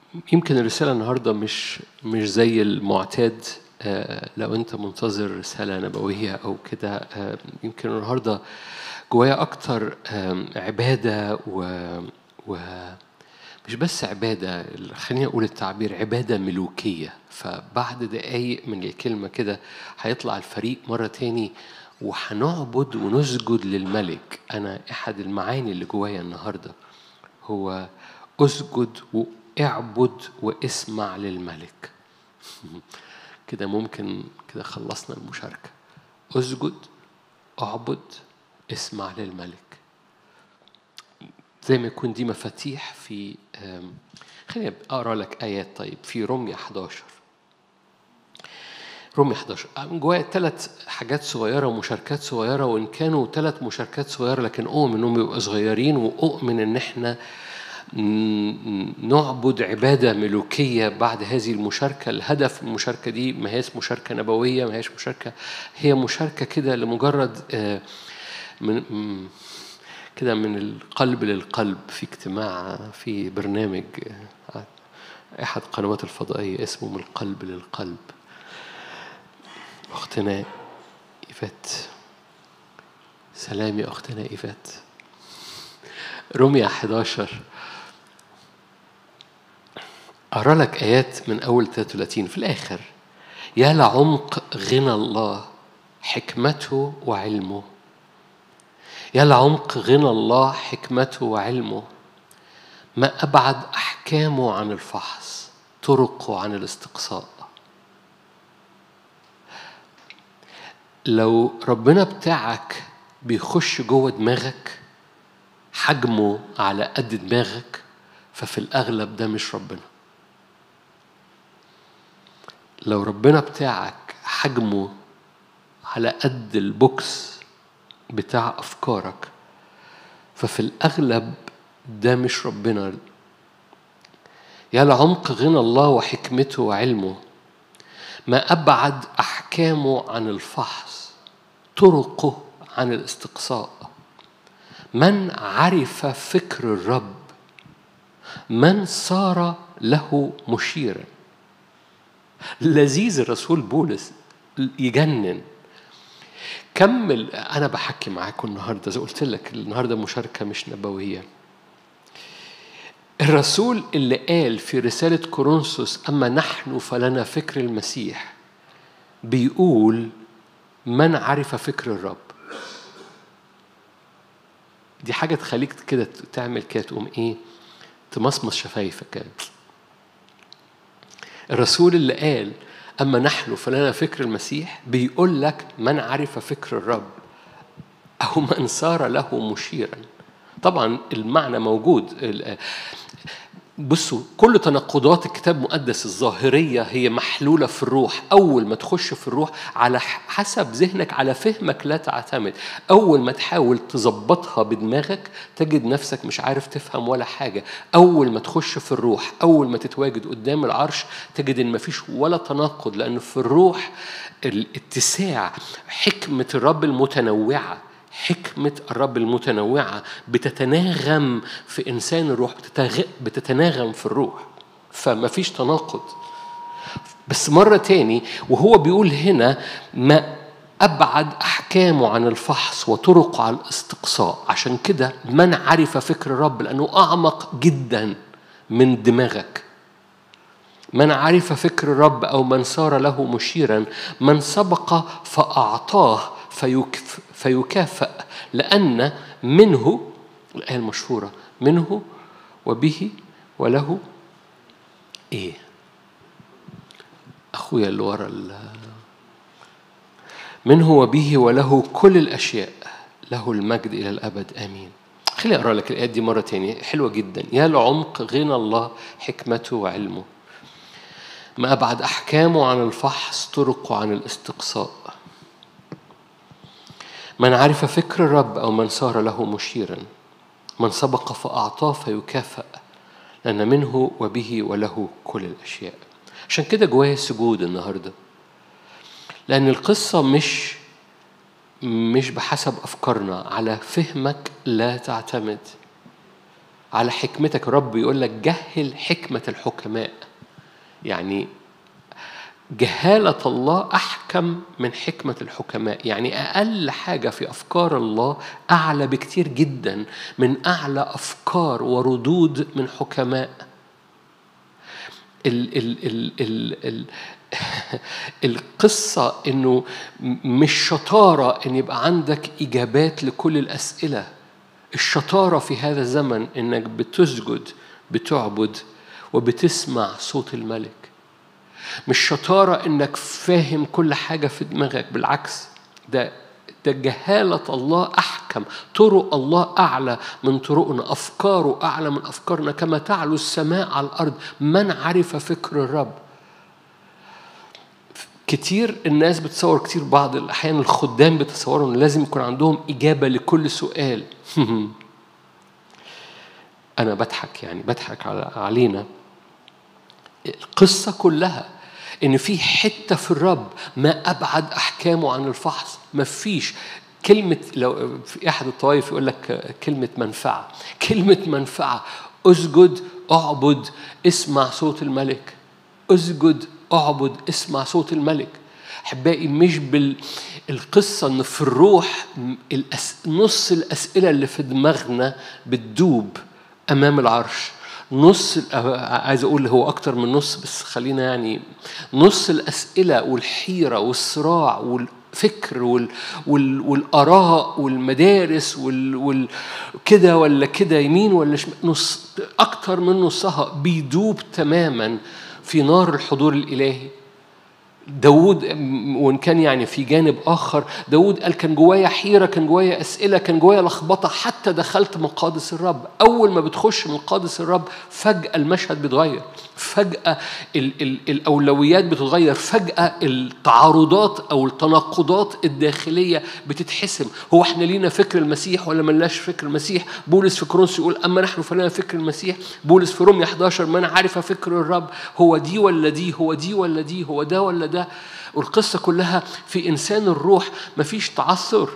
يمكن الرسالة النهاردة مش مش زي المعتاد آه، لو أنت منتظر رسالة نبوية أو كده آه، يمكن النهاردة جوايا أكتر آم، عبادة و, و مش بس عبادة خليني أقول التعبير عبادة ملوكية فبعد دقايق من الكلمة كده هيطلع الفريق مرة تاني وهنعبد ونسجد للملك أنا أحد المعاني اللي جوايا النهاردة هو اسجد واعبد واسمع للملك كده ممكن كده خلصنا المشاركة اسجد اعبد اسمع للملك زي ما يكون دي مفاتيح في آم، خليني اقرا لك ايات طيب في رمية 11 رمية 11 من جوايا ثلاث حاجات صغيرة ومشاركات صغيرة وإن كانوا ثلاث مشاركات صغيرة لكن أؤمن إنهم يبقوا صغيرين وأؤمن إن إحنا ن- نعبد عبادة ملوكية بعد هذه المشاركة الهدف من المشاركة دي ما هيش مشاركة نبوية ما هيش مشاركة هي مشاركة كده لمجرد آه، من م- كده من القلب للقلب في اجتماع في برنامج آه، أحد قنوات الفضائية اسمه من القلب للقلب أختنا إيفات سلام يا أختنا إيفات رمية 11 أقرأ لك آيات من أول 33 في الآخر يا لعمق غنى الله حكمته وعلمه يا لعمق غنى الله حكمته وعلمه ما أبعد أحكامه عن الفحص طرقه عن الاستقصاء لو ربنا بتاعك بيخش جوه دماغك حجمه على قد دماغك ففي الأغلب ده مش ربنا لو ربنا بتاعك حجمه على قد البوكس بتاع أفكارك ففي الأغلب ده مش ربنا يا لعمق غنى الله وحكمته وعلمه ما أبعد أحكامه عن الفحص طرقه عن الاستقصاء من عرف فكر الرب من صار له مشيرا لذيذ الرسول بولس يجنن كمل انا بحكي معاكم النهارده زي قلت لك النهارده مشاركه مش نبويه الرسول اللي قال في رسالة كورنثوس أما نحن فلنا فكر المسيح بيقول من عرف فكر الرب دي حاجة تخليك كده تعمل كده تقوم إيه تمصمص شفايفك كده الرسول اللي قال أما نحن فلنا فكر المسيح بيقول لك من عرف فكر الرب أو من صار له مشيرا طبعا المعنى موجود ال- بصوا كل تناقضات الكتاب المقدس الظاهرية هي محلولة في الروح أول ما تخش في الروح على ح- حسب ذهنك على فهمك لا تعتمد أول ما تحاول تظبطها بدماغك تجد نفسك مش عارف تفهم ولا حاجة أول ما تخش في الروح أول ما تتواجد قدام العرش تجد إن مفيش ولا تناقض لأن في الروح الاتساع حكمة الرب المتنوعة حكمة الرب المتنوعة بتتناغم في إنسان الروح بتتغ... بتتناغم في الروح فما فيش تناقض بس مرة تاني وهو بيقول هنا ما أبعد أحكامه عن الفحص وطرقه عن الاستقصاء عشان كده من عرف فكر الرب لأنه أعمق جدا من دماغك من عرف فكر الرب أو من صار له مشيرا من سبق فأعطاه فيكف فيكافأ لأن منه الآية المشهورة منه وبه وله إيه أخويا اللي ورا ال- منه وبه وله كل الأشياء له المجد إلى الأبد آمين خليني أقرأ لك الآيات دي مرة تانية حلوة جدا يا لعمق غنى الله حكمته وعلمه ما أبعد أحكامه عن الفحص طرقه عن الاستقصاء من عرف فكر الرب أو من صار له مشيرا من سبق فأعطاه فيكافأ لأن منه وبه وله كل الأشياء عشان كده جوايا سجود النهاردة لأن القصة مش مش بحسب أفكارنا على فهمك لا تعتمد على حكمتك الرب يقول لك جهل حكمة الحكماء يعني جهالة الله أحكم من حكمة الحكماء يعني أقل حاجة في أفكار الله أعلى بكتير جدا من أعلى أفكار وردود من حكماء ال ال ال ال ال القصة إنه مش شطارة إن يبقى عندك إجابات لكل الأسئلة الشطارة في هذا الزمن إنك بتسجد بتعبد وبتسمع صوت الملك مش شطارة إنك فاهم كل حاجة في دماغك بالعكس ده ده جهالة الله أحكم طرق الله أعلى من طرقنا أفكاره أعلى من أفكارنا كما تعلو السماء على الأرض من عرف فكر الرب كتير الناس بتصور كتير بعض الأحيان الخدام بتصوروا إن لازم يكون عندهم إجابة لكل سؤال أنا بضحك يعني بضحك علينا القصة كلها إن في حتة في الرب ما أبعد أحكامه عن الفحص ما فيش كلمة لو في أحد الطوائف يقول لك كلمة منفعة كلمة منفعة أسجد أعبد اسمع صوت الملك أسجد أعبد اسمع صوت الملك أحبائي مش بالقصة إن في الروح الأس... نص الأسئلة اللي في دماغنا بتدوب أمام العرش نص عايز اقول هو اكتر من نص بس خلينا يعني نص الاسئله والحيره والصراع والفكر وال وال والاراء والمدارس وال وال كده ولا كده يمين ولا شمال نص اكتر من نصها بيدوب تماما في نار الحضور الالهي داود وان كان يعني في جانب اخر داود قال كان جوايا حيره كان جوايا اسئله كان جوايا لخبطه حتى دخلت مقادس الرب اول ما بتخش من قادس الرب فجاه المشهد بيتغير فجاه ال ال الاولويات بتتغير فجاه التعارضات او التناقضات الداخليه بتتحسم هو احنا لينا فكر المسيح ولا ملناش فكر المسيح بولس في كورنثوس يقول اما نحن فلنا فكر المسيح بولس في رومية 11 من عرف فكر الرب هو دي ولا دي هو دي ولا دي هو ده ولا ده والقصة كلها في إنسان الروح مفيش تعثر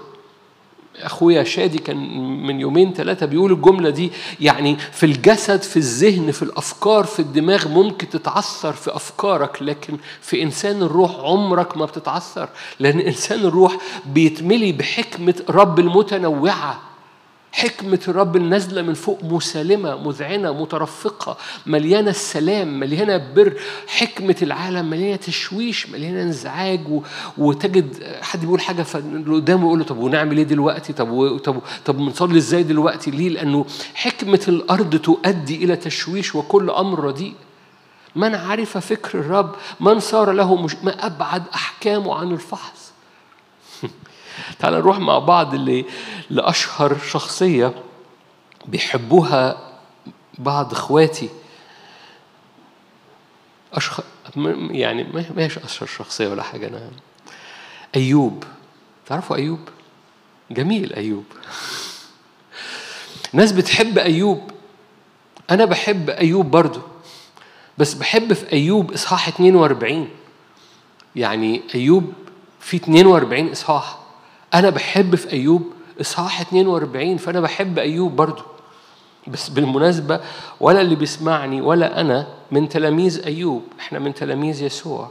اخويا شادي كان من يومين ثلاثه بيقول الجمله دي يعني في الجسد في الذهن في الافكار في الدماغ ممكن تتعثر في افكارك لكن في انسان الروح عمرك ما بتتعثر لان انسان الروح بيتملي بحكمه رب المتنوعه حكمة الرب النازلة من فوق مسالمة مذعنة مترفقة مليانة السلام مليانة بر حكمة العالم مليانة تشويش مليانة انزعاج و... وتجد حد بيقول حاجة فاللي قدامه يقول له طب ونعمل ايه دلوقتي طب و... طب طب بنصلي ازاي دلوقتي ليه لأنه حكمة الأرض تؤدي إلى تشويش وكل أمر رديء من عرف فكر الرب من صار له مش... ما أبعد أحكامه عن الفحص تعال نروح مع بعض اللي لأشهر شخصية بيحبوها بعض إخواتي أشهر يعني ما هيش أشهر شخصية ولا حاجة أنا أيوب تعرفوا أيوب؟ جميل أيوب ناس بتحب أيوب أنا بحب أيوب برضو بس بحب في أيوب إصحاح 42 يعني أيوب في 42 إصحاح أنا بحب في أيوب إصحاح 42 فأنا بحب أيوب برضو بس بالمناسبة ولا اللي بيسمعني ولا أنا من تلاميذ أيوب إحنا من تلاميذ يسوع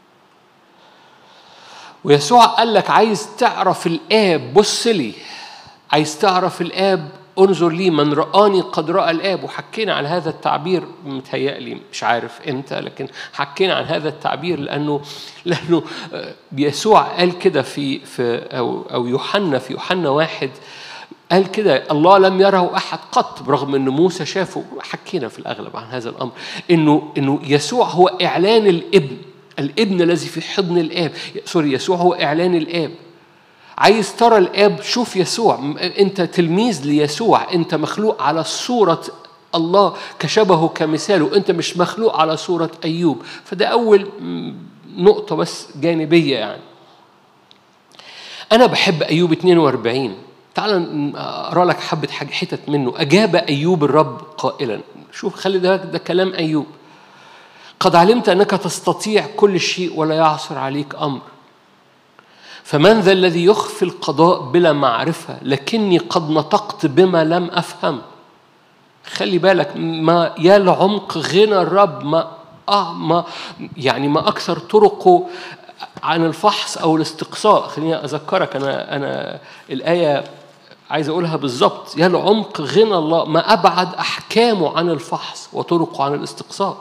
ويسوع قال لك عايز تعرف الآب بص لي عايز تعرف الآب انظر لي من رآني قد رأى الآب وحكينا عن هذا التعبير متهيألي مش عارف امتى لكن حكينا عن هذا التعبير لأنه لأنه يسوع قال كده في في أو أو يوحنا في يوحنا واحد قال كده الله لم يره احد قط برغم ان موسى شافه حكينا في الاغلب عن هذا الامر انه انه يسوع هو اعلان الابن الابن الذي في حضن الاب سوري يسوع هو اعلان الاب عايز ترى الاب شوف يسوع انت تلميذ ليسوع انت مخلوق على صوره الله كشبهه كمثاله انت مش مخلوق على صوره ايوب فده اول نقطه بس جانبيه يعني انا بحب ايوب 42 تعال اقرا لك حبه حاجه حتت منه اجاب ايوب الرب قائلا شوف خلي ده ده كلام ايوب قد علمت انك تستطيع كل شيء ولا يعثر عليك امر فمن ذا الذي يخفي القضاء بلا معرفة لكني قد نطقت بما لم أفهم خلي بالك ما يا لعمق غنى الرب ما آه ما يعني ما أكثر طرقه عن الفحص أو الاستقصاء خليني أذكرك أنا أنا الآية عايز أقولها بالظبط يا لعمق غنى الله ما أبعد أحكامه عن الفحص وطرقه عن الاستقصاء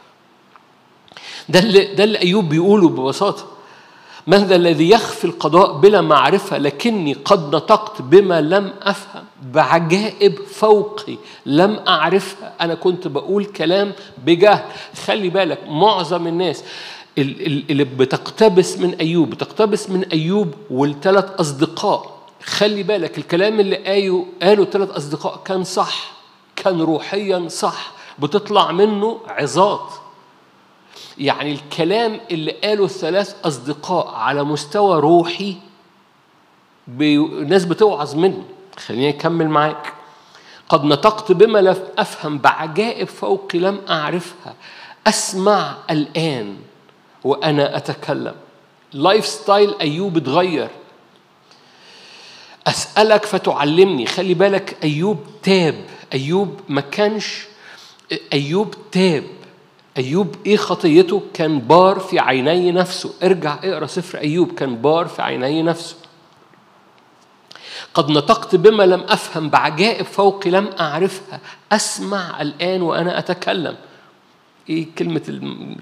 ده اللي ده اللي أيوب بيقوله ببساطة من ذا الذي يخفي القضاء بلا معرفة لكني قد نطقت بما لم أفهم بعجائب فوقي لم أعرفها أنا كنت بقول كلام بجهل خلي بالك معظم الناس اللي بتقتبس من أيوب بتقتبس من أيوب والثلاث أصدقاء خلي بالك الكلام اللي قاله قاله ثلاث أصدقاء كان صح كان روحيا صح بتطلع منه عظات يعني الكلام اللي قاله الثلاث أصدقاء على مستوى روحي الناس بتوعظ منه خليني أكمل معاك قد نطقت بما لم أفهم بعجائب فوق لم أعرفها أسمع الآن وأنا أتكلم لايف ستايل أيوب اتغير أسألك فتعلمني خلي بالك أيوب تاب أيوب ما كانش أيوب تاب أيوب إيه خطيته؟ كان بار في عيني نفسه ارجع اقرأ سفر أيوب كان بار في عيني نفسه قد نطقت بما لم أفهم بعجائب فوق لم أعرفها أسمع الآن وأنا أتكلم إيه كلمة ال...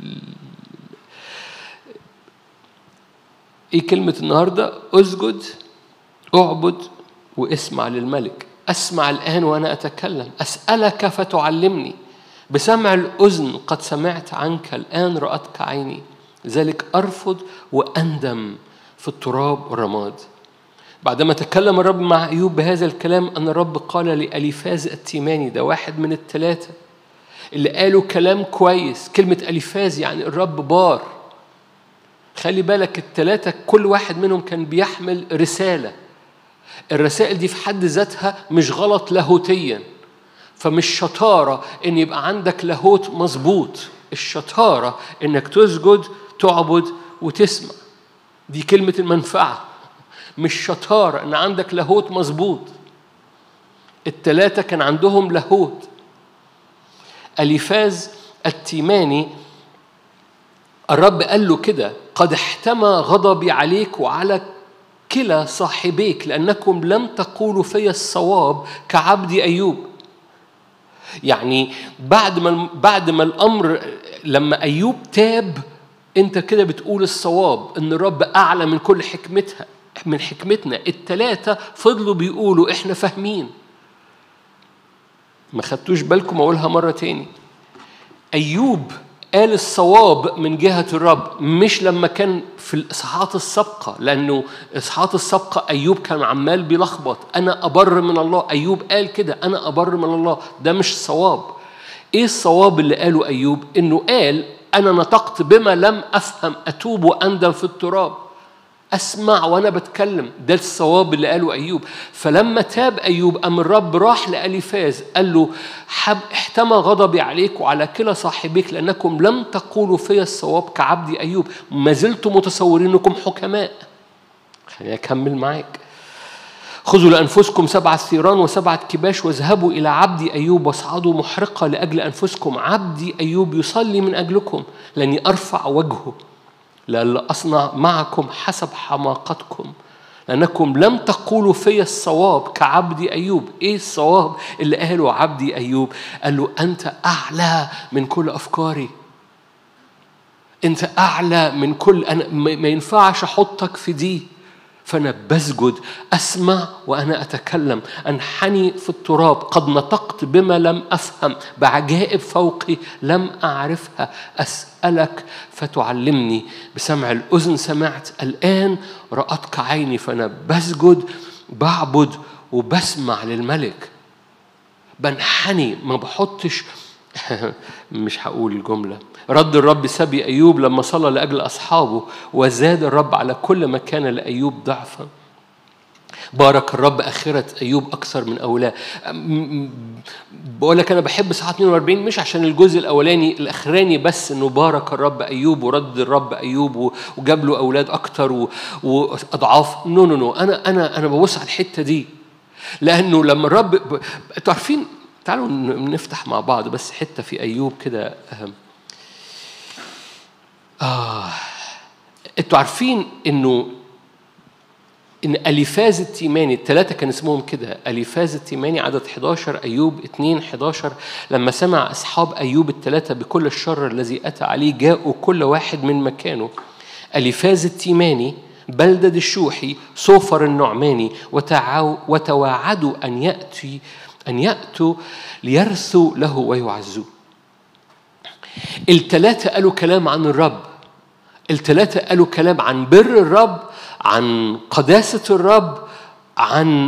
إيه كلمة النهاردة أسجد أعبد واسمع للملك أسمع الآن وأنا أتكلم أسألك فتعلمني بسمع الأذن قد سمعت عنك الآن رأتك عيني ذلك أرفض وأندم في التراب والرماد بعدما تكلم الرب مع أيوب بهذا الكلام أن الرب قال لأليفاز التيماني ده واحد من الثلاثة اللي قالوا كلام كويس كلمة أليفاز يعني الرب بار خلي بالك الثلاثة كل واحد منهم كان بيحمل رسالة الرسائل دي في حد ذاتها مش غلط لاهوتيا فمش شطارة إن يبقى عندك لاهوت مظبوط الشطارة إنك تسجد تعبد وتسمع دي كلمة المنفعة مش شطارة إن عندك لاهوت مظبوط التلاتة كان عندهم لاهوت أليفاز التيماني الرب قال له كده قد احتمى غضبي عليك وعلى كلا صاحبيك لأنكم لم تقولوا في الصواب كعبدي أيوب يعني بعد ما بعد ما الامر لما ايوب تاب انت كده بتقول الصواب ان الرب اعلى من كل حكمتها من حكمتنا التلاتة فضلوا بيقولوا احنا فاهمين ما خدتوش بالكم اقولها مرة تاني ايوب قال الصواب من جهة الرب مش لما كان في الإصحاحات السابقة لأنه إصحاحات السابقة أيوب كان عمال بيلخبط أنا أبر من الله أيوب قال كده أنا أبر من الله ده مش صواب إيه الصواب اللي قاله أيوب إنه قال أنا نطقت بما لم أفهم أتوب وأندم في التراب أسمع وأنا بتكلم ده الصواب اللي قاله أيوب فلما تاب أيوب أم الرب راح لأليفاز قال له حب احتمى غضبي عليك وعلى كلا صاحبيك لأنكم لم تقولوا في الصواب كعبدي أيوب ما زلتم متصورين أنكم حكماء خليني أكمل معاك خذوا لأنفسكم سبعة ثيران وسبعة كباش واذهبوا إلى عبدي أيوب واصعدوا محرقة لأجل أنفسكم عبدي أيوب يصلي من أجلكم لأني أرفع وجهه لألا أصنع معكم حسب حماقتكم لأنكم لم تقولوا في الصواب كعبدي أيوب إيه الصواب اللي قاله عبدي أيوب قال له أنت أعلى من كل أفكاري أنت أعلى من كل أنا ما ينفعش أحطك في دي فأنا بسجد أسمع وأنا أتكلم أنحني في التراب قد نطقت بما لم أفهم بعجائب فوقي لم أعرفها أسألك فتعلمني بسمع الأذن سمعت الآن رأتك عيني فأنا بسجد بعبد وبسمع للملك بنحني ما بحطش مش هقول الجملة رد الرب سبي أيوب لما صلى لأجل أصحابه وزاد الرب على كل ما كان لأيوب ضعفا بارك الرب آخرة أيوب أكثر من أولاه بقول لك أنا بحب صحة 42 مش عشان الجزء الأولاني الأخراني بس إنه بارك الرب أيوب ورد الرب أيوب وجاب له أولاد أكثر وأضعاف نو نو نو أنا أنا أنا ببص على الحتة دي لأنه لما الرب أنتوا عارفين تعالوا نفتح مع بعض بس حتة في أيوب كده آه انتوا عارفين انه ان اليفاز التيماني الثلاثه كان اسمهم كده اليفاز التيماني عدد 11 ايوب 2 11 لما سمع اصحاب ايوب الثلاثه بكل الشر الذي اتى عليه جاءوا كل واحد من مكانه اليفاز التيماني بلدد الشوحي صوفر النعماني وتواعدوا ان ياتي ان ياتوا ليرثوا له ويعزوه الثلاثه قالوا كلام عن الرب الثلاثه قالوا كلام عن بر الرب عن قداسة الرب عن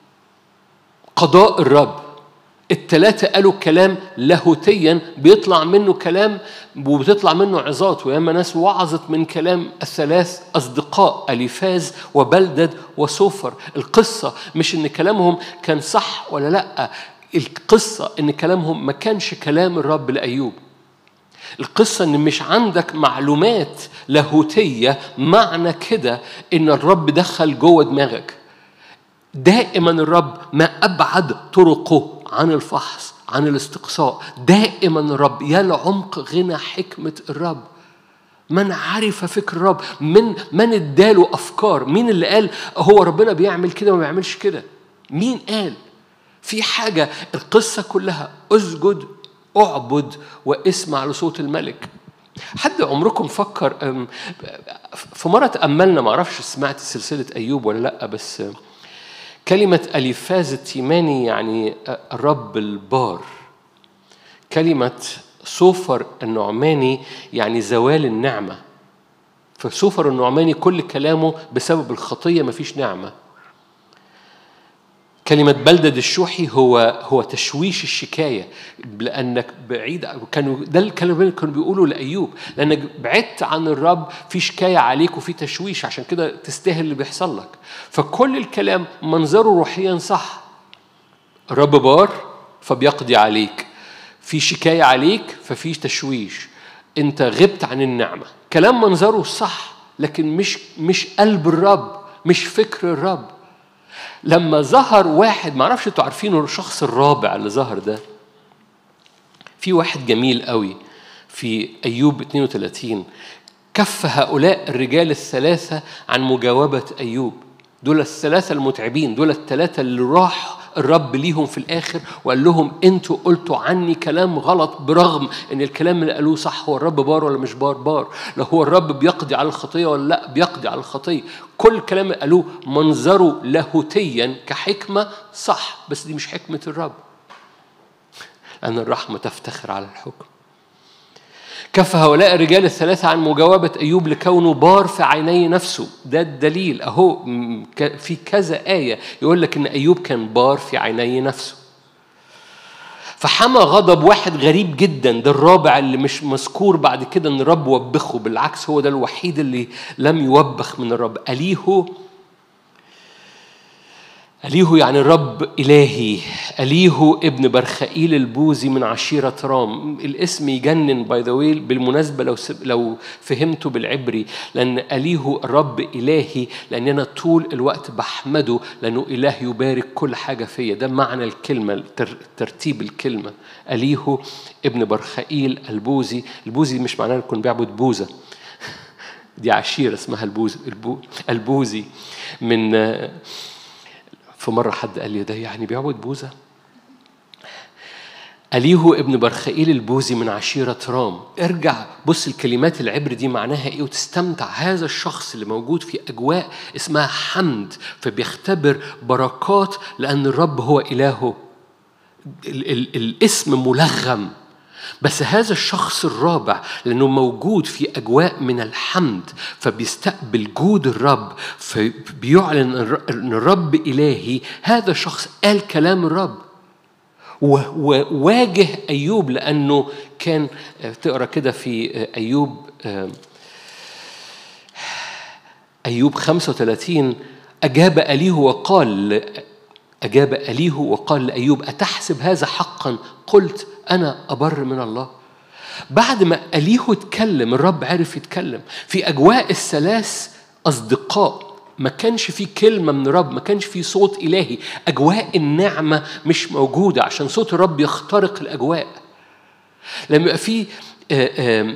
قضاء الرب التلاتة قالوا كلام لاهوتيا بيطلع منه كلام وبتطلع منه عظات وياما ناس وعظت من كلام الثلاث أصدقاء أليفاز وبلدد وسوفر القصة مش إن كلامهم كان صح ولا لأ القصة إن كلامهم ما كانش كلام الرب لأيوب القصة إن مش عندك معلومات لاهوتية معنى كده إن الرب دخل جوه دماغك دائما الرب ما أبعد طرقه عن الفحص عن الاستقصاء دائما الرب يا لعمق غنى حكمة الرب من عرف فكر الرب من من اداله افكار مين اللي قال هو ربنا بيعمل كده وما بيعملش كده مين قال في حاجه القصه كلها اسجد اعبد واسمع لصوت الملك حد عمركم فكر في مرة تأملنا ما أعرفش سمعت سلسلة أيوب ولا لأ بس كلمة أليفاز التيماني يعني الرب البار كلمة صوفر النعماني يعني زوال النعمة فصوفر النعماني كل كلامه بسبب الخطية مفيش نعمة كلمة بلدد الشوحي هو هو تشويش الشكاية لأنك بعيد كانوا ده الكلام اللي كانوا بيقولوا لأيوب لأنك بعدت عن الرب في شكاية عليك وفي تشويش عشان كده تستاهل اللي بيحصل لك فكل الكلام منظره روحيا صح الرب بار فبيقضي عليك في شكاية عليك ففي تشويش أنت غبت عن النعمة كلام منظره صح لكن مش مش قلب الرب مش فكر الرب لما ظهر واحد ما اعرفش انتوا عارفينه الشخص الرابع اللي ظهر ده في واحد جميل قوي في ايوب 32 كف هؤلاء الرجال الثلاثه عن مجاوبه ايوب دول الثلاثه المتعبين دول الثلاثه اللي راح الرب ليهم في الاخر وقال لهم انتوا قلتوا عني كلام غلط برغم ان الكلام اللي قالوه صح هو الرب بار ولا مش بار بار لو هو الرب بيقضي على الخطيه ولا لا بيقضي على الخطيه كل الكلام اللي قالوه منظره لاهوتيا كحكمه صح بس دي مش حكمه الرب لان الرحمه تفتخر على الحكم كف هؤلاء الرجال الثلاثة عن مجاوبة أيوب لكونه بار في عيني نفسه ده الدليل أهو في كذا آية يقول لك إن أيوب كان بار في عيني نفسه فحمى غضب واحد غريب جدا ده الرابع اللي مش مذكور بعد كده ان الرب وبخه بالعكس هو ده الوحيد اللي لم يوبخ من الرب أليهو أليهو يعني الرب إلهي أليهو ابن برخائيل البوزي من عشيرة رام الاسم يجنن باي ذا بالمناسبة لو لو فهمته بالعبري لأن أليهو الرب إلهي لأن أنا طول الوقت بحمده لأنه إله يبارك كل حاجة فيا ده معنى الكلمة ترتيب الكلمة أليهو ابن برخائيل البوزي البوزي مش معناه يكون بيعبد بوزة دي عشيرة اسمها البوز البوزي من في مرة حد قال لي ده يعني بيعبد بوزة أليهو ابن برخائيل البوزي من عشيرة رام ارجع بص الكلمات العبر دي معناها ايه وتستمتع هذا الشخص اللي موجود في أجواء اسمها حمد فبيختبر بركات لأن الرب هو إلهه ال- ال- الاسم ملغم بس هذا الشخص الرابع لأنه موجود في أجواء من الحمد فبيستقبل جود الرب فبيعلن أن الرب إلهي هذا الشخص قال كلام الرب وواجه أيوب لأنه كان تقرأ كده في أيوب أيوب 35 أجاب أليه وقال أجاب أليه وقال لأيوب أتحسب هذا حقا قلت أنا أبر من الله بعد ما أليه اتكلم الرب عرف يتكلم في أجواء الثلاث أصدقاء ما كانش في كلمة من الرب ما كانش في صوت إلهي أجواء النعمة مش موجودة عشان صوت الرب يخترق الأجواء لما يبقى في آه، آه،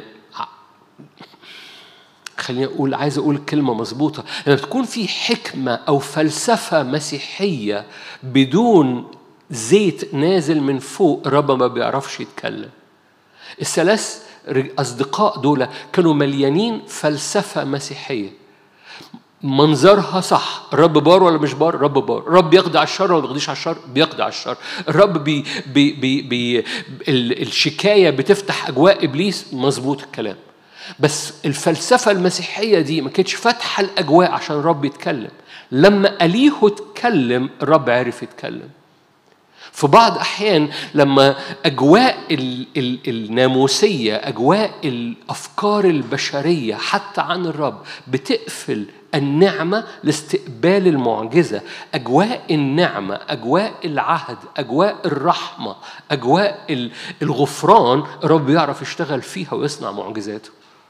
خليني اقول عايز اقول كلمه مظبوطه لما بتكون في حكمه او فلسفه مسيحيه بدون زيت نازل من فوق الرب ما بيعرفش يتكلم الثلاث رج- اصدقاء دول كانوا مليانين فلسفه مسيحيه منظرها صح الرب بار ولا مش بار الرب بار الرب يقضي على الشر ولا ما بيقضيش على الشر بيقضي على الشر الرب بي بي بي بي ال- الشكايه بتفتح اجواء ابليس مظبوط الكلام بس الفلسفه المسيحيه دي ما كانتش فاتحه الاجواء عشان الرب يتكلم لما اليهو اتكلم الرب عرف يتكلم في بعض أحيان لما أجواء ال- ال- الناموسية أجواء الأفكار البشرية حتى عن الرب بتقفل النعمة لاستقبال المعجزة أجواء النعمة أجواء العهد أجواء الرحمة أجواء ال- الغفران الرب يعرف يشتغل فيها ويصنع معجزاته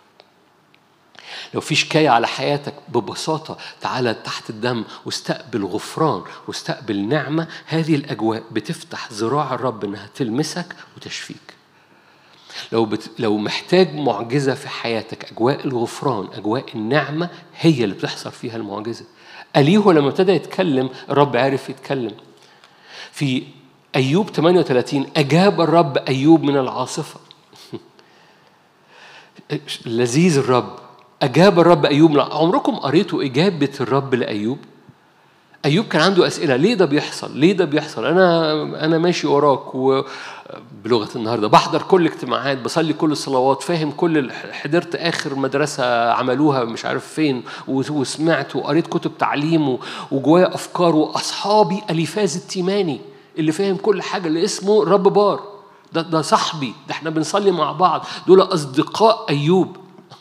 لو في شكاية على حياتك ببساطة تعالى تحت الدم واستقبل غفران واستقبل نعمة هذه الأجواء بتفتح ذراع الرب إنها تلمسك وتشفيك لو بت... لو محتاج معجزة في حياتك أجواء الغفران أجواء النعمة هي اللي بتحصل فيها المعجزة أليهو لما ابتدى يتكلم الرب عرف يتكلم في أيوب 38 أجاب الرب أيوب من العاصفة لذيذ الرب أجاب الرب أيوب لا عمركم قريتوا إجابة الرب لأيوب؟ أيوب كان عنده أسئلة ليه ده بيحصل؟ ليه ده بيحصل؟ أنا أنا ماشي وراك و بلغة النهاردة بحضر كل الاجتماعات بصلي كل الصلوات فاهم كل ال- حضرت آخر مدرسة عملوها مش عارف فين و- وسمعت وقريت كتب تعليم و- وجوايا أفكار وأصحابي أليفاز التيماني اللي فاهم كل حاجة اللي اسمه رب بار ده ده صاحبي ده احنا بنصلي مع بعض دول أصدقاء أيوب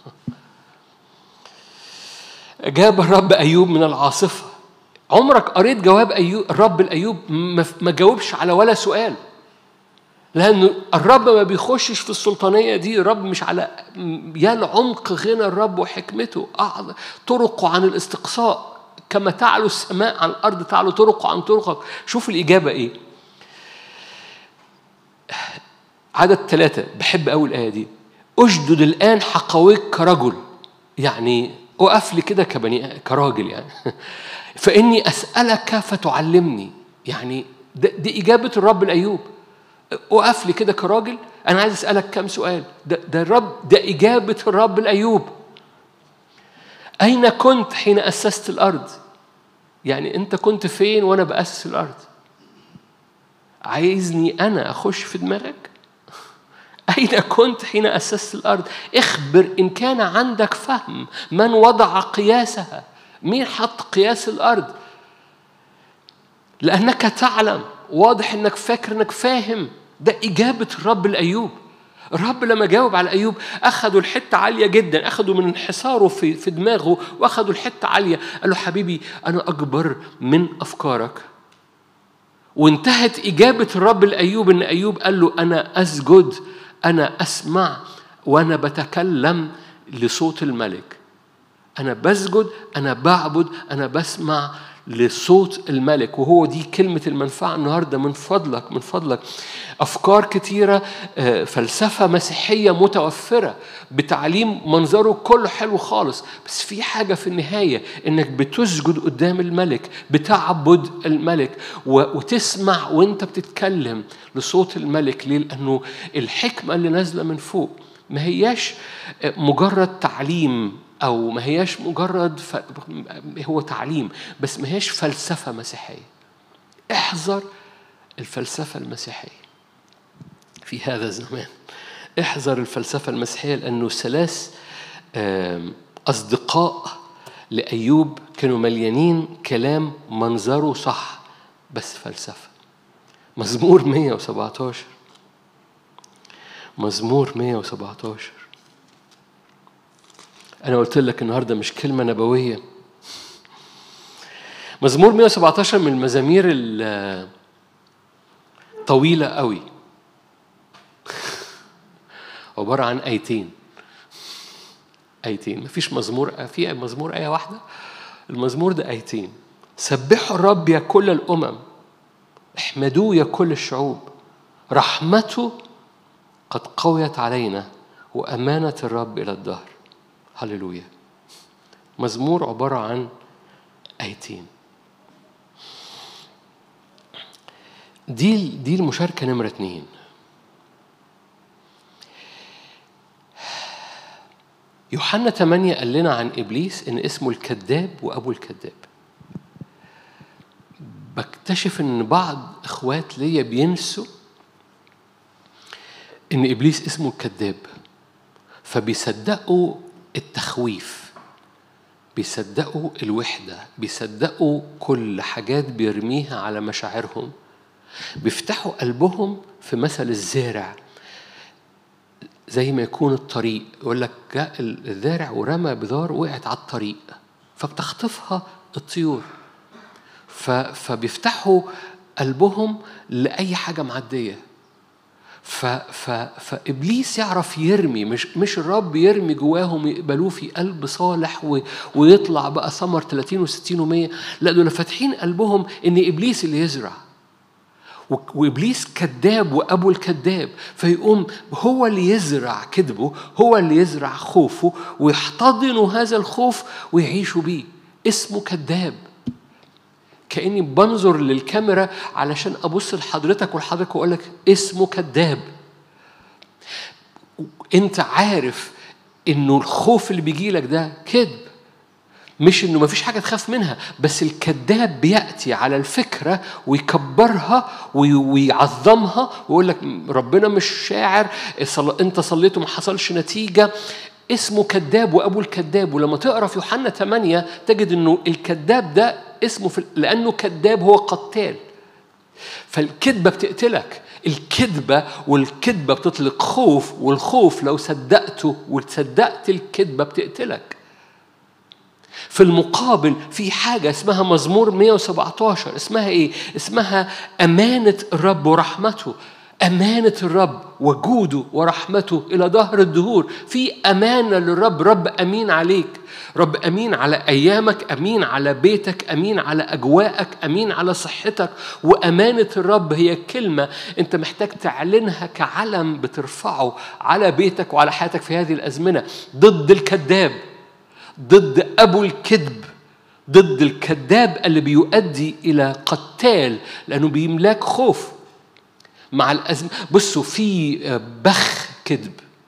جاب الرب أيوب من العاصفة عمرك قريت جواب أيوب الرب الأيوب ما ما جاوبش على ولا سؤال لأنه الرب ما بيخشش في السلطانية دي الرب مش على يا العمق غنى الرب وحكمته أعظم طرقه عن الاستقصاء كما تعلو السماء عن الأرض تعلو طرقه عن طرقك شوف الإجابة إيه عدد ثلاثة بحب أوي الآية دي أشدد الآن حقويك كرجل يعني أقف لي كده كبني كراجل يعني فإني أسألك فتعلمني يعني ده دي إجابة الرب لأيوب أقف لي كده كراجل أنا عايز أسألك كم سؤال ده, ده الرب ده إجابة الرب لأيوب أين كنت حين أسست الأرض يعني أنت كنت فين وأنا بأسس الأرض عايزني أنا أخش في دماغك أين كنت حين أسست الأرض؟ اخبر إن كان عندك فهم من وضع قياسها مين حط قياس الأرض لأنك تعلم واضح إنك فاكر إنك فاهم ده إجابة الرب لأيوب الرب لما جاوب على أيوب أخدوا الحتة عالية جدا أخدوا من انحساره في, في دماغه وأخدوا الحتة عالية قال له حبيبي أنا أكبر من أفكارك وانتهت إجابة الرب لأيوب إن أيوب قال له أنا أسجد أنا أسمع وأنا بتكلم لصوت الملك أنا بسجد أنا بعبد أنا بسمع لصوت الملك وهو دي كلمة المنفعة النهاردة من فضلك من فضلك أفكار كتيرة آه، فلسفة مسيحية متوفرة بتعليم منظره كله حلو خالص بس في حاجة في النهاية إنك بتسجد قدام الملك بتعبد الملك و- وتسمع وانت بتتكلم لصوت الملك ليه؟ لأنه الحكمة اللي نازلة من فوق ما هياش مجرد تعليم أو ما هياش مجرد ف... هو تعليم بس ما هياش فلسفة مسيحية احذر الفلسفة المسيحية في هذا الزمان احذر الفلسفة المسيحية لأنه ثلاث آم، أصدقاء لأيوب كانوا مليانين كلام منظره صح بس فلسفة مزمور 117 مزمور 117 أنا قلت لك النهاردة مش كلمة نبوية مزمور 117 من المزامير الطويلة قوي عبارة عن آيتين آيتين مفيش مزمور في مزمور آية واحدة المزمور ده آيتين سبحوا الرب يا كل الأمم احمدوه يا كل الشعوب رحمته قد قويت علينا وأمانة الرب إلى الدهر هللويا مزمور عبارة عن آيتين دي دي المشاركة نمرة اتنين يوحنا 8 قال لنا عن ابليس ان اسمه الكذاب وابو الكذاب بكتشف ان بعض اخوات ليا بينسوا ان ابليس اسمه الكذاب فبيصدقوا التخويف بيصدقوا الوحده بيصدقوا كل حاجات بيرميها على مشاعرهم بيفتحوا قلبهم في مثل الزارع زي ما يكون الطريق يقول لك جاء الزارع ورمى بذار وقعت على الطريق فبتخطفها الطيور فبيفتحوا قلبهم لأي حاجة معدية ف ف فابليس يعرف يرمي مش مش الرب يرمي جواهم يقبلوه في قلب صالح و ويطلع بقى ثمر 30 و60 و100 لا دول فاتحين قلبهم ان ابليس اللي يزرع وابليس كذاب وابو الكذاب فيقوم هو اللي يزرع كذبه هو اللي يزرع خوفه ويحتضنوا هذا الخوف ويعيشوا بيه اسمه كذاب كاني بنظر للكاميرا علشان ابص لحضرتك ولحضرتك واقول لك اسمه كذاب انت عارف انه الخوف اللي بيجي لك ده كذب مش انه مفيش حاجه تخاف منها بس الكذاب بياتي على الفكره ويكبرها ويعظمها ويقول لك ربنا مش شاعر انت صليت وما حصلش نتيجه اسمه كذاب وابو الكذاب ولما تقرا في يوحنا 8 تجد انه الكذاب ده اسمه في لانه كذاب هو قتال فالكذبه بتقتلك الكذبة والكذبة بتطلق خوف والخوف لو صدقته وصدقت الكذبة بتقتلك في المقابل في حاجة اسمها مزمور 117 اسمها ايه؟ اسمها أمانة الرب ورحمته أمانة الرب وجوده ورحمته إلى ظهر الدهور في أمانة للرب رب أمين عليك رب أمين على أيامك أمين على بيتك أمين على أجواءك أمين على صحتك وأمانة الرب هي كلمة أنت محتاج تعلنها كعلم بترفعه على بيتك وعلى حياتك في هذه الأزمنة ضد الكذاب ضد أبو الكذب ضد الكذاب اللي بيؤدي إلى قتال لأنه بيملاك خوف مع الأزمة بصوا في بخ كذب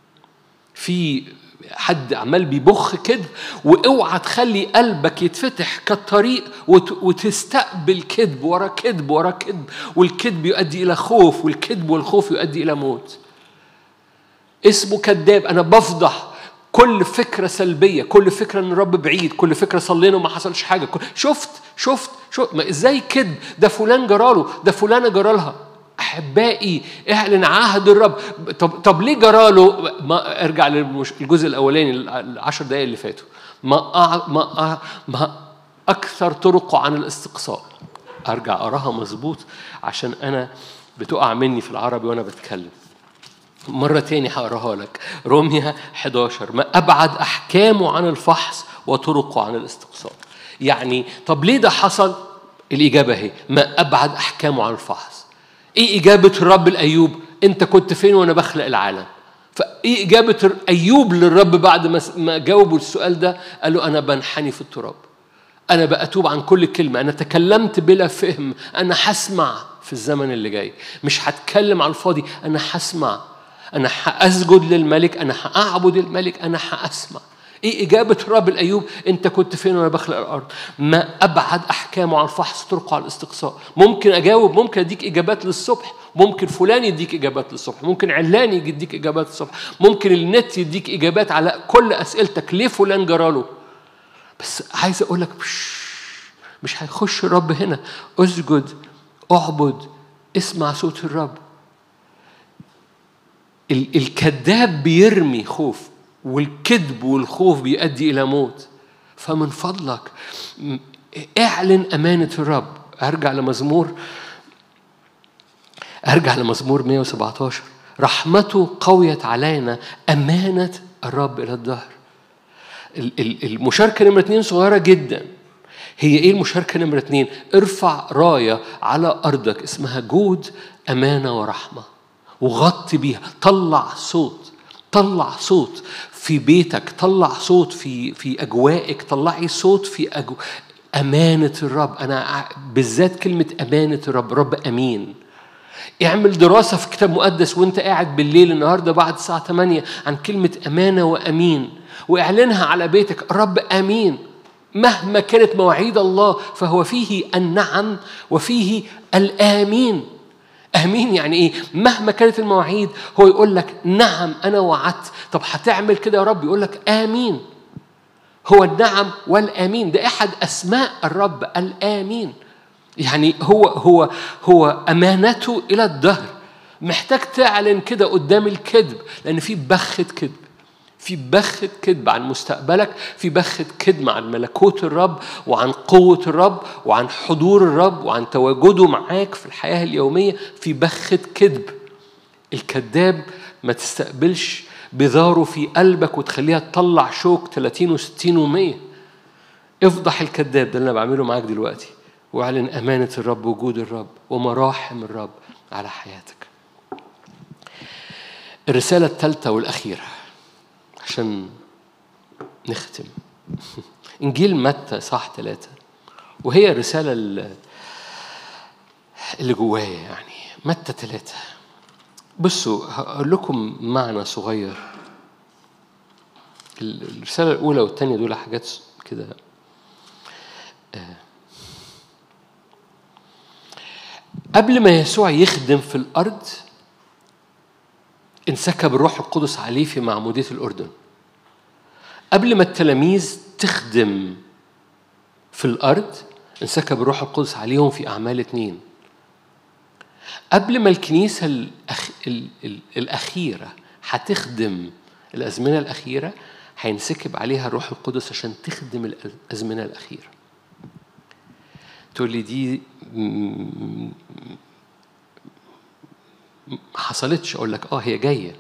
في حد عمال بيبخ كذب واوعى تخلي قلبك يتفتح كالطريق وتستقبل كذب ورا كذب ورا كذب والكذب يؤدي الى خوف والكذب والخوف يؤدي الى موت اسمه كذاب انا بفضح كل فكرة سلبية كل فكرة ان الرب بعيد كل فكرة صلينا وما حصلش حاجة شفت شفت شفت ما ازاي كذب ده فلان جراله ده فلانة جرالها احبائي اعلن عهد الرب طب طب ليه جراله ما ارجع للجزء الاولاني العشر دقائق اللي فاتوا ما أع... ما أع... ما اكثر طرقه عن الاستقصاء ارجع اراها مظبوط عشان انا بتقع مني في العربي وانا بتكلم مرة تاني هقراها لك روميا 11 ما أبعد أحكامه عن الفحص وطرقه عن الاستقصاء يعني طب ليه ده حصل الإجابة هي ما أبعد أحكامه عن الفحص إيه إجابة الرب الأيوب أنت كنت فين وأنا بخلق العالم فإيه إجابة أيوب للرب بعد ما جاوبوا السؤال ده قال له أنا بنحني في التراب أنا بأتوب عن كل كلمة أنا تكلمت بلا فهم أنا هسمع في الزمن اللي جاي مش هتكلم على الفاضي أنا هسمع أنا هأسجد للملك أنا هأعبد الملك أنا هأسمع إيه إجابة الرب الأيوب أنت كنت فين وأنا بخلق الأرض ما أبعد أحكامه عن الفحص طرقه على الاستقصاء ممكن أجاوب ممكن أديك إجابات للصبح ممكن فلان يديك إجابات للصبح ممكن علان يديك إجابات للصبح ممكن النت يديك إجابات على كل أسئلتك ليه فلان جراله بس عايز أقول لك مش, مش هيخش الرب هنا اسجد اعبد اسمع صوت الرب الكذاب بيرمي خوف والكذب والخوف بيؤدي إلى موت فمن فضلك اعلن أمانة الرب أرجع لمزمور أرجع لمزمور 117 رحمته قويت علينا أمانة الرب إلى الدهر المشاركة نمرة اتنين صغيرة جدا هي ايه المشاركة نمرة اتنين؟ ارفع راية على أرضك اسمها جود أمانة ورحمة وغطي بيها طلع صوت طلع صوت في بيتك طلع صوت في في أجوائك طلعي صوت في أجو أمانة الرب أنا بالذات كلمة أمانة الرب رب أمين اعمل دراسة في كتاب مقدس وانت قاعد بالليل النهاردة بعد الساعة 8 عن كلمة أمانة وأمين واعلنها على بيتك رب أمين مهما كانت مواعيد الله فهو فيه النعم وفيه الآمين امين يعني ايه مهما كانت المواعيد هو يقول لك نعم انا وعدت طب هتعمل كده يا رب يقول لك امين هو النعم والامين ده احد اسماء الرب الامين يعني هو هو هو امانته الى الدهر محتاج تعلن كده قدام الكذب لان في بخه كذب في بخة كذب عن مستقبلك في بخة كذب عن ملكوت الرب وعن قوة الرب وعن حضور الرب وعن تواجده معاك في الحياة اليومية في بخة كذب الكذاب ما تستقبلش بذاره في قلبك وتخليها تطلع شوك 30 و60 و100 افضح الكذاب ده اللي انا بعمله معاك دلوقتي واعلن امانه الرب وجود الرب ومراحم الرب على حياتك الرساله الثالثه والاخيره عشان نختم انجيل متى صح ثلاثه وهي الرساله اللي جوايا يعني متى ثلاثه بصوا هقول لكم معنى صغير الرسالة الأولى والثانية دول حاجات كده قبل ما يسوع يخدم في الأرض انسكب الروح القدس عليه في معمودية الأردن قبل ما التلاميذ تخدم في الأرض انسكب الروح القدس عليهم في أعمال اتنين قبل ما الكنيسة الأخ... ال... ال... الأخيرة هتخدم الأزمنة الأخيرة هينسكب عليها الروح القدس عشان تخدم الأزمنة الأخيرة تقول لي دي ما حصلتش أقول لك آه هي جاية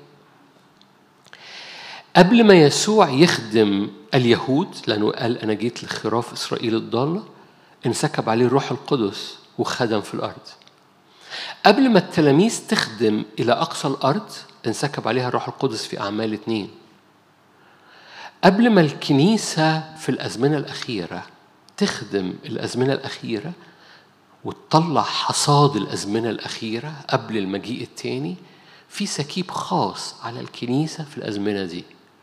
قبل ما يسوع يخدم اليهود لأنه قال أنا جيت لخراف إسرائيل الضالة انسكب عليه الروح القدس وخدم في الأرض قبل ما التلاميذ تخدم إلى أقصى الأرض انسكب عليها الروح القدس في أعمال اتنين قبل ما الكنيسة في الأزمنة الأخيرة تخدم الأزمنة الأخيرة وتطلع حصاد الأزمنة الأخيرة قبل المجيء التاني في سكيب خاص على الكنيسة في الأزمنة دي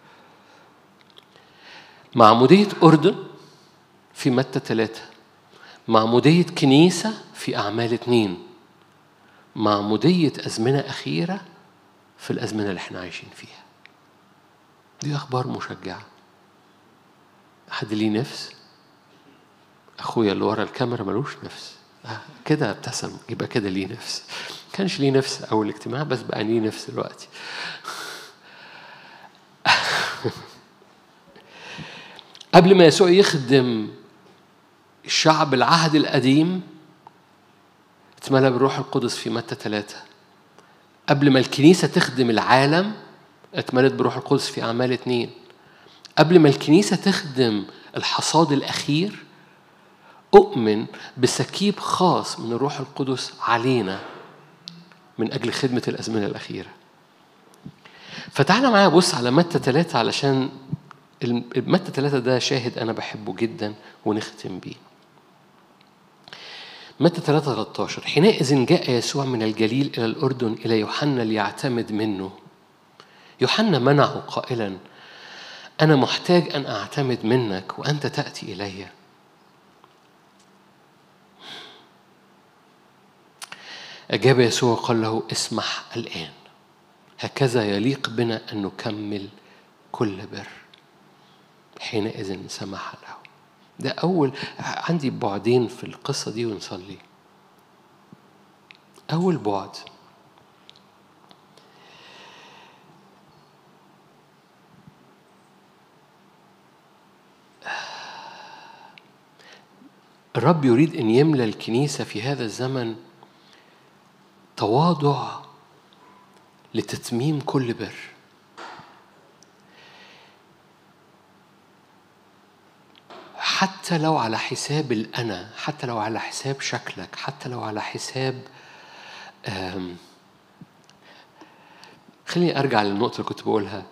معمودية أردن في متى ثلاثة معمودية كنيسة في أعمال اتنين معمودية أزمنة أخيرة في الأزمنة اللي احنا عايشين فيها دي أخبار مشجعة حد ليه نفس أخويا اللي ورا الكاميرا ملوش نفس آه كده ابتسم يبقى كده ليه نفس كانش ليه نفس أول اجتماع بس بقى ليه نفس دلوقتي قبل ما يسوع يخدم الشعب العهد القديم اتملى بالروح القدس في متى ثلاثة قبل ما الكنيسة تخدم العالم اتملت بروح القدس في أعمال اتنين قبل ما الكنيسة تخدم الحصاد الأخير أؤمن بسكيب خاص من الروح القدس علينا من أجل خدمة الأزمنة الأخيرة فتعالى معايا بص على متى ثلاثة علشان متى ثلاثة ده شاهد أنا بحبه جدا ونختم بيه متى 3 13 حينئذ جاء يسوع من الجليل إلى الأردن إلى يوحنا ليعتمد منه يوحنا منعه قائلا أنا محتاج أن أعتمد منك وأنت تأتي إلي أجاب يسوع قال له اسمح الآن هكذا يليق بنا أن نكمل كل بر حينئذ سمح له ده أول عندي بعدين في القصة دي ونصلي أول بعد الرب يريد أن يملى الكنيسة في هذا الزمن تواضع لتتميم كل بر حتى لو على حساب الأنا حتى لو على حساب شكلك حتى لو على حساب آم، خليني أرجع للنقطة اللي كنت بقولها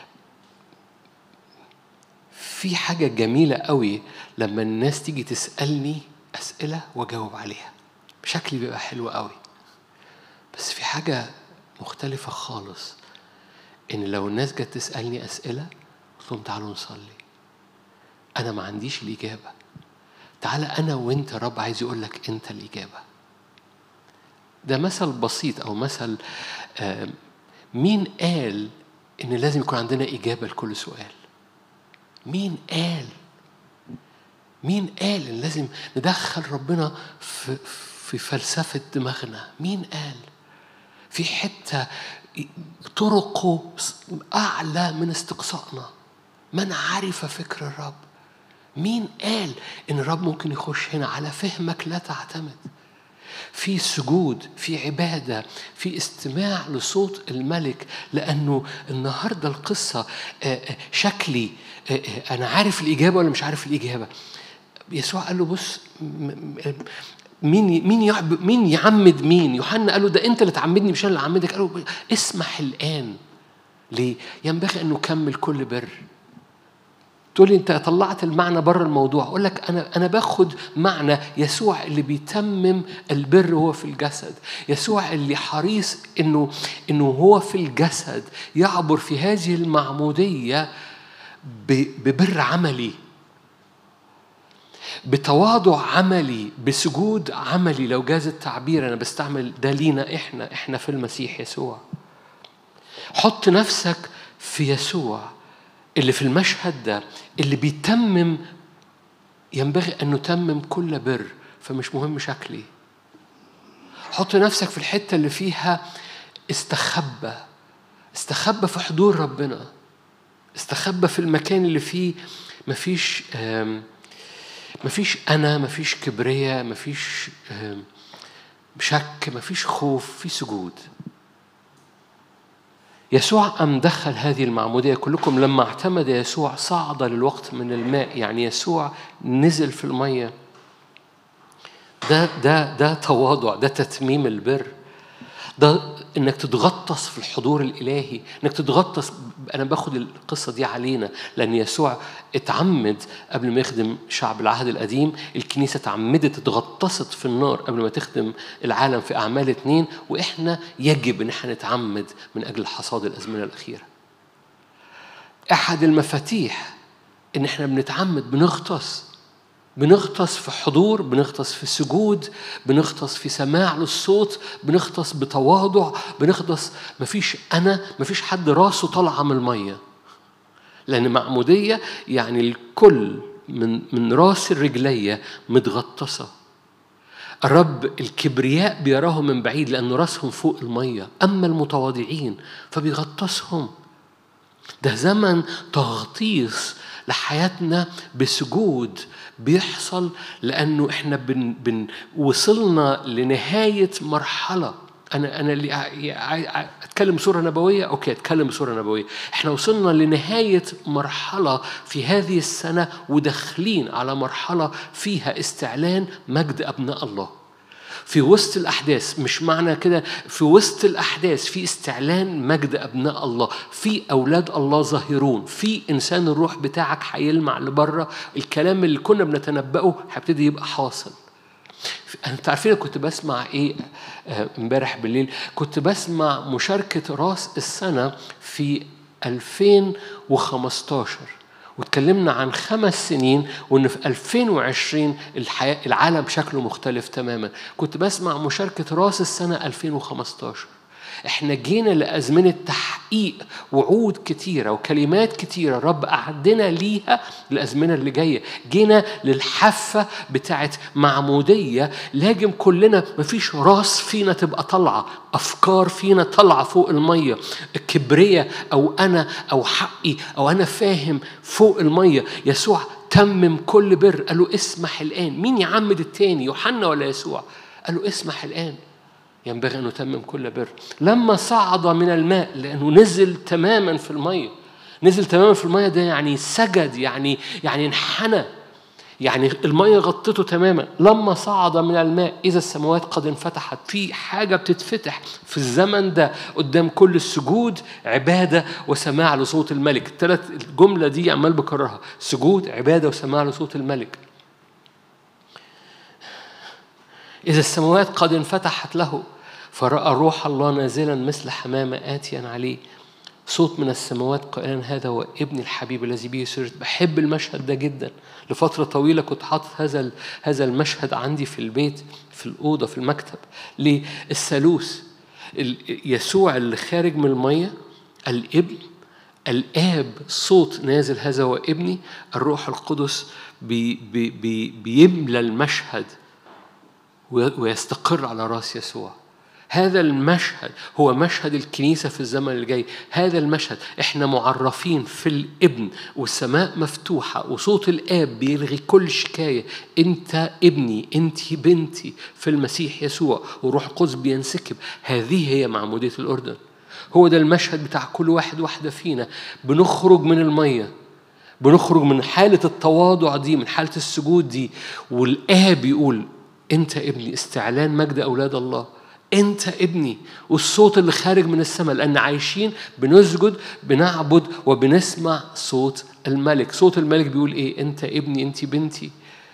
في حاجة جميلة قوي لما الناس تيجي تسألني أسئلة وأجاوب عليها شكلي بيبقى حلو قوي بس في حاجة مختلفة خالص إن لو الناس جت تسألني أسئلة قلت لهم تعالوا نصلي أنا ما عنديش الإجابة تعالى أنا وأنت رب عايز يقول لك أنت الإجابة ده مثل بسيط أو مثل آه، مين قال إن لازم يكون عندنا إجابة لكل سؤال مين قال مين قال إن لازم ندخل ربنا في, في فلسفة دماغنا مين قال في حتة طرقه أعلى من استقصائنا من عرف فكر الرب مين قال إن الرب ممكن يخش هنا على فهمك لا تعتمد في سجود في عبادة في استماع لصوت الملك لأنه النهاردة القصة آه، آه، شكلي آه، آه، أنا عارف الإجابة ولا مش عارف الإجابة يسوع قال له بص م- م- مين مين يعب مين يعمد مين؟ يوحنا قال له ده انت اللي تعمدني مش انا اللي اعمدك قال له اسمح الان ليه؟ ينبغي ان نكمل كل بر تقول لي انت طلعت المعنى بره الموضوع اقول لك انا انا باخد معنى يسوع اللي بيتمم البر وهو في الجسد يسوع اللي حريص انه انه هو في الجسد يعبر في هذه المعموديه ب- ببر عملي بتواضع عملي بسجود عملي لو جاز التعبير انا بستعمل ده لينا احنا احنا في المسيح يسوع حط نفسك في يسوع اللي في المشهد ده اللي بيتمم ينبغي ان نتمم كل بر فمش مهم شكلي حط نفسك في الحته اللي فيها استخبى استخبى في حضور ربنا استخبى في المكان اللي فيه مفيش آم، مفيش أنا مفيش كبرياء مفيش آم، شك مفيش خوف في سجود يسوع أم دخل هذه المعمودية كلكم لما اعتمد يسوع صعد للوقت من الماء يعني يسوع نزل في المية ده ده ده تواضع ده تتميم البر ده انك تتغطس في الحضور الالهي انك تتغطس انا باخد القصه دي علينا لان يسوع اتعمد قبل ما يخدم شعب العهد القديم الكنيسه اتعمدت اتغطست في النار قبل ما تخدم العالم في اعمال اتنين واحنا يجب ان احنا نتعمد من اجل حصاد الازمنه الاخيره احد المفاتيح ان احنا بنتعمد بنغطس بنغطس في حضور بنغطس في سجود بنغطس في سماع للصوت بنغطس بتواضع بنغطس مفيش انا مفيش حد راسه طالعه من الميه لان معموديه يعني الكل من من راس الرجليه متغطسه الرب الكبرياء بيراهم من بعيد لأن راسهم فوق المية أما المتواضعين فبيغطسهم ده زمن تغطيس لحياتنا بسجود بيحصل لانه احنا بن بن وصلنا لنهايه مرحله انا انا اللي ع- ع- اتكلم بصوره نبويه اوكي اتكلم بصوره نبويه احنا وصلنا لنهايه مرحله في هذه السنه وداخلين على مرحله فيها استعلان مجد ابناء الله في وسط الأحداث مش معنى كده في وسط الأحداث في استعلان مجد أبناء الله في أولاد الله ظاهرون في إنسان الروح بتاعك هيلمع لبره الكلام اللي كنا بنتنبأه هيبتدي يبقى حاصل انت عارفين كنت بسمع ايه آه، امبارح بالليل كنت بسمع مشاركة راس السنة في 2015 واتكلمنا عن خمس سنين وان في 2020 الحياة العالم شكله مختلف تماما كنت بسمع مشاركة راس السنة 2015 احنا جينا لأزمنة تحقيق وعود كتيرة وكلمات كتيرة رب أعدنا ليها الأزمنة اللي جاية جينا للحافة بتاعت معمودية لازم كلنا مفيش راس فينا تبقى طالعة أفكار فينا طالعة فوق المية كبرية أو أنا أو حقي أو أنا فاهم فوق المية يسوع تمم كل بر قال له اسمح الآن مين يعمد التاني يوحنا ولا يسوع قال له اسمح الآن ينبغي أن نتمم كل بر لما صعد من الماء لأنه نزل تماما في المية نزل تماما في المية ده يعني سجد يعني يعني انحنى يعني المية غطته تماما لما صعد من الماء إذا السماوات قد انفتحت في حاجة بتتفتح في الزمن ده قدام كل السجود عبادة وسماع لصوت الملك الثلاث الجملة دي عمال بكررها سجود عبادة وسماع لصوت الملك إذا السماوات قد انفتحت له فرأى روح الله نازلا مثل حمامة آتيا عليه صوت من السماوات قائلا هذا هو ابن الحبيب الذي به سرت بحب المشهد ده جدا لفترة طويلة كنت حاطط هذا هذا المشهد عندي في البيت في الأوضة في المكتب ليه؟ الثالوث يسوع اللي خارج من المية الابن الآب صوت نازل هذا هو ابني الروح القدس بي بي بي بيملى المشهد ويستقر على راس يسوع هذا المشهد هو مشهد الكنيسة في الزمن اللي جاي هذا المشهد احنا معرفين في الابن والسماء مفتوحة وصوت الآب بيلغي كل شكاية انت ابني انت بنتي في المسيح يسوع وروح القدس بينسكب هذه هي معمودية الأردن هو ده المشهد بتاع كل واحد واحدة فينا بنخرج من المية بنخرج من حالة التواضع دي من حالة السجود دي والآب يقول أنت ابني استعلان مجد أولاد الله أنت ابني والصوت اللي خارج من السماء لأن عايشين بنسجد بنعبد وبنسمع صوت الملك صوت الملك بيقول إيه أنت ابني أنت بنتي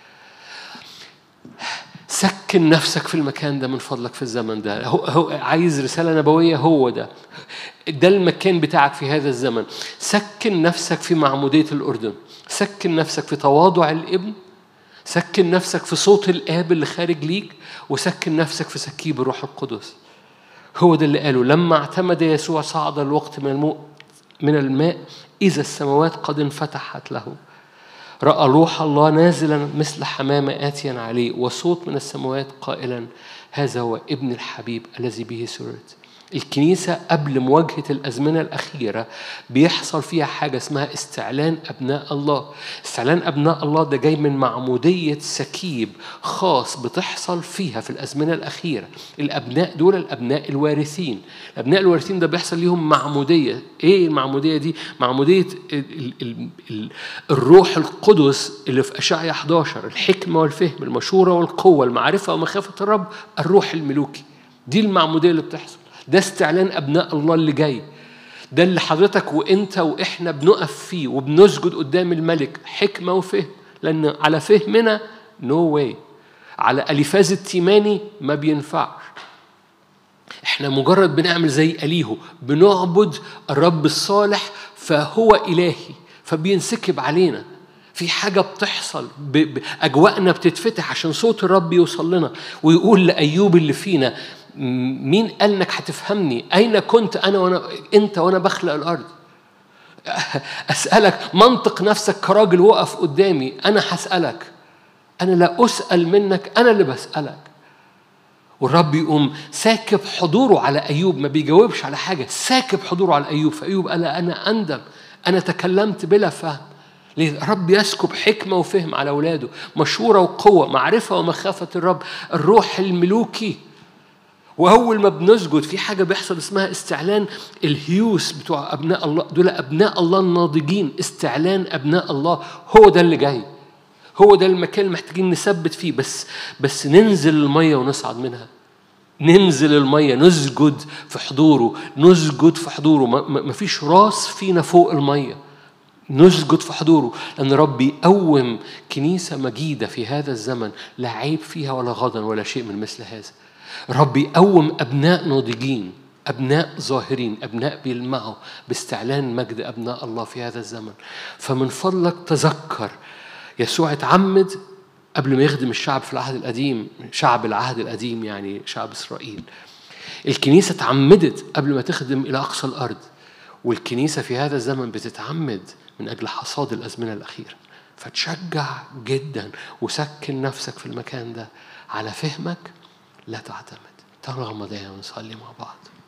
سكن نفسك في المكان ده من فضلك في الزمن ده هو, هو عايز رسالة نبوية هو ده ده المكان بتاعك في هذا الزمن سكن نفسك في معمودية الأردن سكن نفسك في تواضع الابن سكن نفسك في صوت الآب اللي خارج ليك وسكن نفسك في سكيب الروح القدس هو ده اللي قاله لما اعتمد يسوع صعد الوقت من الماء من الماء إذا السماوات قد انفتحت له رأى روح الله نازلا مثل حمامة آتيا عليه وصوت من السماوات قائلا هذا هو ابن الحبيب الذي به سررت الكنيسة قبل مواجهة الأزمنة الأخيرة بيحصل فيها حاجة اسمها استعلان أبناء الله استعلان أبناء الله ده جاي من معمودية سكيب خاص بتحصل فيها في الأزمنة الأخيرة الأبناء دول الأبناء الوارثين الأبناء الوارثين ده بيحصل ليهم معمودية إيه المعمودية دي؟ معمودية ال ال ال الروح القدس اللي في أشعيا 11 الحكمة والفهم المشورة والقوة المعرفة ومخافة الرب الروح الملوكي دي المعمودية اللي بتحصل ده استعلان أبناء الله اللي جاي ده اللي حضرتك وانت واحنا بنقف فيه وبنسجد قدام الملك حكمة وفهم لأن على فهمنا نو no واي على أليفاز التيماني ما بينفعش احنا مجرد بنعمل زي أليهو بنعبد الرب الصالح فهو إلهي فبينسكب علينا في حاجة بتحصل أجواءنا بتتفتح عشان صوت الرب يوصل لنا ويقول لأيوب اللي فينا مين قال انك هتفهمني اين كنت انا وانا انت وانا بخلق الارض اسالك منطق نفسك كراجل وقف قدامي انا هسالك انا لا اسال منك انا اللي بسالك والرب يقوم ساكب حضوره على ايوب ما بيجاوبش على حاجه ساكب حضوره على ايوب فايوب قال انا اندم انا تكلمت بلا فهم ليه الرب يسكب حكمه وفهم على اولاده مشوره وقوه معرفه ومخافه الرب الروح الملوكي واول ما بنسجد في حاجه بيحصل اسمها استعلان الهيوس بتوع ابناء الله دول ابناء الله الناضجين استعلان ابناء الله هو ده اللي جاي هو ده المكان اللي محتاجين نثبت فيه بس بس ننزل الميه ونصعد منها ننزل الميه نسجد في حضوره نسجد في حضوره ما فيش راس فينا فوق الميه نسجد في حضوره لأن ربي يقوم كنيسة مجيدة في هذا الزمن لا عيب فيها ولا غضن ولا شيء من مثل هذا رب يقوم أبناء ناضجين أبناء ظاهرين أبناء بيلمعوا باستعلان مجد أبناء الله في هذا الزمن فمن فضلك تذكر يسوع اتعمد قبل ما يخدم الشعب في العهد القديم شعب العهد القديم يعني شعب إسرائيل الكنيسة اتعمدت قبل ما تخدم إلى أقصى الأرض والكنيسة في هذا الزمن بتتعمد من أجل حصاد الأزمنة الأخيرة فتشجع جدا وسكن نفسك في المكان ده على فهمك لا تعتمد تعالوا نغمض ونصلي مع بعض